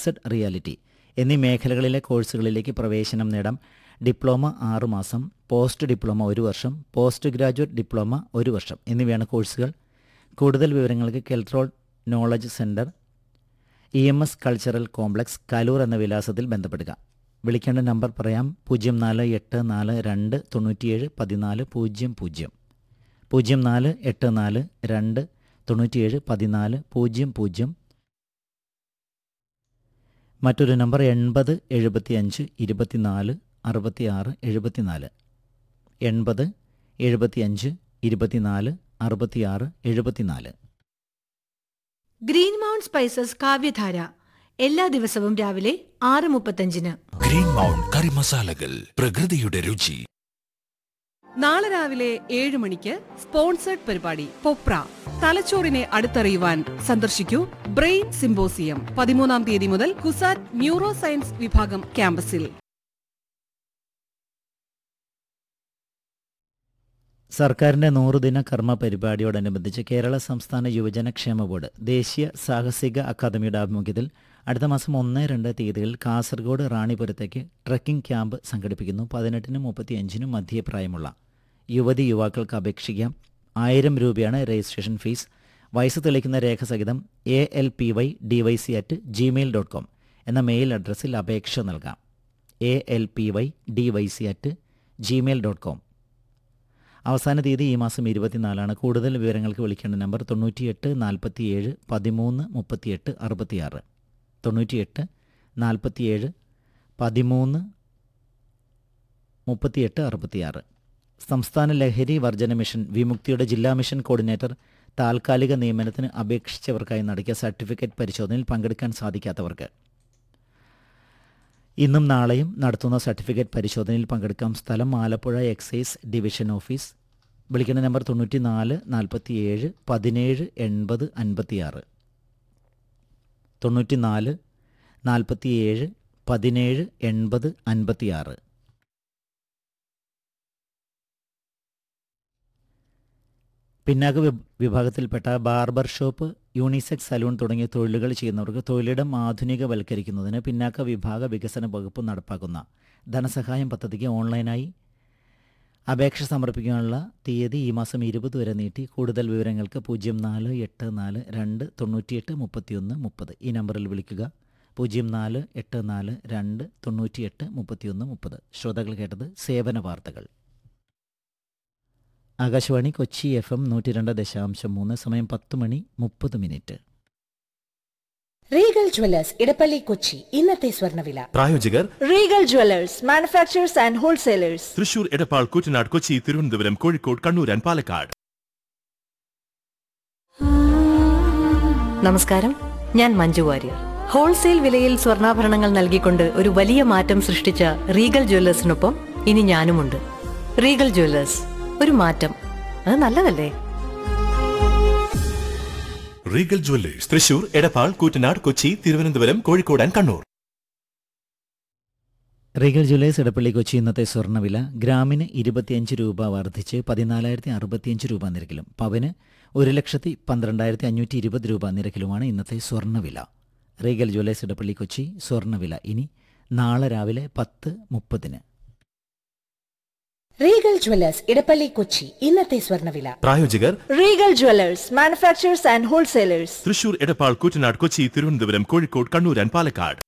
mixed reality എന്നീ മേഖലകളിലെ കോഴ്സുകളിലേക്ക് പ്രവേശനം നേടാം ഡിപ്ലോമ ആറ് മാസം പോസ്റ്റ് ഡിപ്ലോമ ഒരു വർഷം പോസ്റ്റ് ഗ്രാജുവേറ്റ് ഡിപ്ലോമ ഒരു വർഷം എന്നിവയാണ് കോഴ്സുകൾ കൂടുതൽ വിവരങ്ങൾക്ക് Keltron knowledge centre E M S cultural complex Kaloor എന്ന വിലാസത്തിൽ ബന്ധപ്പെടുക വിളിക്കേണ്ട നമ്പർ പറയാം പൂജ്യം നാല് എട്ട് നാല് രണ്ട് തൊണ്ണൂറ്റിയേഴ് പതിനാല് പൂജ്യം പൂജ്യം പൂജ്യം നാല് എട്ട് നാല് രണ്ട് തൊണ്ണൂറ്റിയേഴ് പതിനാല് പൂജ്യം പൂജ്യം മറ്റൊരു നമ്പർ എൺപത് എഴുപത്തിയഞ്ച് ഇരുപത്തിനാല് അറുപത്തിയാറ് എഴുപത്തിനാല് എൺപത് എഴുപത്തിയഞ്ച് ഇരുപത്തിനാല് അറുപത്തിയാറ് എഴുപത്തിനാല് ഗ്രീൻ മൗണ്ട് സ്പൈസസ് കാവ്യധാര എല്ലാ ദിവസവും രാവിലെ ആറ് മുപ്പത്തഞ്ചിന് ഗ്രീൻ മൗണ്ട് കറി മസാലകൾ പ്രകൃതിയുടെ രുചി നാളെ രാവിലെ ഏഴ് മണിക്ക് സ്പോൺസേഡ് പരിപാടി പൊപ്ര തലച്ചോറിനെ അടുത്തറിയുവാൻ സന്ദർശിക്കൂ ബ്രെയിൻ സിംബോസിയം പതിമൂന്നാം തീയതി മുതൽ കുസാറ്റ് ന്യൂറോ സയൻസ് വിഭാഗം ക്യാമ്പസിൽ സർക്കാരിൻ്റെ നൂറുദിന കർമ്മ പരിപാടിയോടനുബന്ധിച്ച് കേരള സംസ്ഥാന യുവജനക്ഷേമ ബോർഡ് ദേശീയ സാഹസിക അക്കാദമിയുടെ ആഭിമുഖ്യത്തിൽ അടുത്ത മാസം ഒന്ന് രണ്ട് തീയതികളിൽ കാസർഗോഡ് റാണിപുരത്തേക്ക് ട്രക്കിംഗ് ക്യാമ്പ് സംഘടിപ്പിക്കുന്നു പതിനെട്ടിനും മുപ്പത്തിയഞ്ചിനും മധ്യപ്രായമുള്ള യുവതി യുവാക്കൾക്ക് അപേക്ഷിക്കാം ആയിരം രൂപയാണ് രജിസ്ട്രേഷൻ ഫീസ് വയസ്സ് തെളിയിക്കുന്ന രേഖ സഹിതം A L P Y D Y C at Gmail dot com എന്ന മെയിൽ അഡ്രസ്സിൽ അപേക്ഷ നൽകാം A L P Y D Y C at Gmail dot com അവസാന തീയതി ഈ മാസം ഇരുപത്തിനാലാണ് കൂടുതൽ വിവരങ്ങൾക്ക് വിളിക്കേണ്ട നമ്പർ തൊണ്ണൂറ്റിയെട്ട് നാൽപ്പത്തിയേഴ് പതിമൂന്ന് മുപ്പത്തിയെട്ട് അറുപത്തിയാറ് തൊണ്ണൂറ്റിയെട്ട് നാൽപ്പത്തിയേഴ് പതിമൂന്ന് മുപ്പത്തിയെട്ട് അറുപത്തിയാറ് സംസ്ഥാന ലഹരി വർജന മിഷൻ വിമുക്തിയുടെ ജില്ലാ മിഷൻ കോർഡിനേറ്റർ താൽക്കാലിക നിയമനത്തിന് അപേക്ഷിച്ചവർക്കായി നടത്തിയ സർട്ടിഫിക്കറ്റ് പരിശോധനയിൽ പങ്കെടുക്കാൻ സാധിക്കാത്തവർക്ക് ഇന്നും നാളെയും നടത്തുന്ന സർട്ടിഫിക്കറ്റ് പരിശോധനയിൽ പങ്കെടുക്കാം സ്ഥലം ആലപ്പുഴ എക്സൈസ് ഡിവിഷൻ ഓഫീസ് വിളിക്കേണ്ട നമ്പർ തൊണ്ണൂറ്റി നാല് നാൽപ്പത്തിയേഴ് പതിനേഴ് എൺപത് അൻപത്തിയാറ് തൊണ്ണൂറ്റി നാല് നാൽപ്പത്തിയേഴ് പതിനേഴ് എൺപത് അൻപത്തിയാറ് പിന്നാക്ക വിഭ- വിഭാഗത്തിൽപ്പെട്ട ബാർബർ ഷോപ്പ് യൂണിസെക്സ് സലൂൺ തുടങ്ങിയ തൊഴിലുകൾ ചെയ്യുന്നവർക്ക് തൊഴിലിടം ആധുനികവൽക്കരിക്കുന്നതിന് പിന്നാക്ക വിഭാഗ വികസന വകുപ്പ് നടപ്പാക്കുന്ന ധനസഹായം പദ്ധതിക്ക് ഓൺലൈനായി അപേക്ഷ സമർപ്പിക്കാനുള്ള തീയതി ഈ മാസം ഇരുപത് വരെ നീട്ടി കൂടുതൽ വിവരങ്ങൾക്ക് പൂജ്യം നാല് എട്ട് നാല് രണ്ട് തൊണ്ണൂറ്റിയെട്ട് മുപ്പത്തിയൊന്ന് മുപ്പത് ഈ നമ്പറിൽ വിളിക്കുക പൂജ്യം നാല് എട്ട് നാല് രണ്ട് തൊണ്ണൂറ്റിയെട്ട് മുപ്പത്തിയൊന്ന് മുപ്പത് ശ്രോതാക്കൾ കേട്ടത് സേവന വാർത്തകൾ ആകാശവാണി കൊച്ചി എഫ് എം നൂറ്റി രണ്ട് ദശാംശം മൂന്ന് സമയം പത്ത് മണി മുപ്പത് minute Regal Jewellers Edappally Kochi ഇന്നത്തെ സ്വർണ്ണവില പ്രായോജകർ Regal Jewellers manufacturers and wholesalers Thrissur Edappal Koottanad Kochi Thiruvananthapuram Kozhikode Kannur and Palakkad നമസ്കാരം ഞാൻ മഞ്ജു വാര്യർ ഹോൾസെയിൽ വിലയിൽ സ്വർണ്ണാഭരണങ്ങൾ നൽകിക്കൊണ്ട് ഒരു വലിയ മാറ്റം സൃഷ്ടിച്ച റീഗൽ ജ്വല്ലേഴ്സിനൊപ്പം ഇനി ഞാനുമുണ്ട് റീഗൽ ജ്വല്ലേഴ്സ് ഒരു മാറ്റം അത് നല്ലതല്ലേ Regal Jewellers Thrissur Edappal Koottanad Kochi Thiruvananthapuram Kozhikode and Kannur Regal Jewellers Edappally Kochi ഇന്നത്തെ സ്വർണ്ണവില ഗ്രാമിന് ഇരുപത്തിയഞ്ച് രൂപ വർദ്ധിച്ച് പതിനാലായിരത്തി അറുപത്തിയഞ്ച് രൂപ നിരക്കിലും പവന് ഒരു ലക്ഷത്തി പന്ത്രണ്ടായിരത്തി അഞ്ഞൂറ്റി ഇരുപത് രൂപ നിരക്കിലുമാണ് ഇന്നത്തെ സ്വർണ്ണവില റീഗൽ ജ്വല്ലേഴ്സ് ഇടപ്പള്ളി കൊച്ചി സ്വർണ്ണവില ഇനി നാളെ രാവിലെ പത്ത് മുപ്പതിന് റീഗൽ ജ്വല്ലേഴ്സ് ഇടപ്പള്ളി കൊച്ചി ഇന്നത്തെ സ്വർണ്ണവില പ്രായോജകർ Regal Jewellers manufacturers and wholesalers Thrissur Edappal Koottanad Kochi Thiruvananthapuram Kozhikode Kannur and Palakkad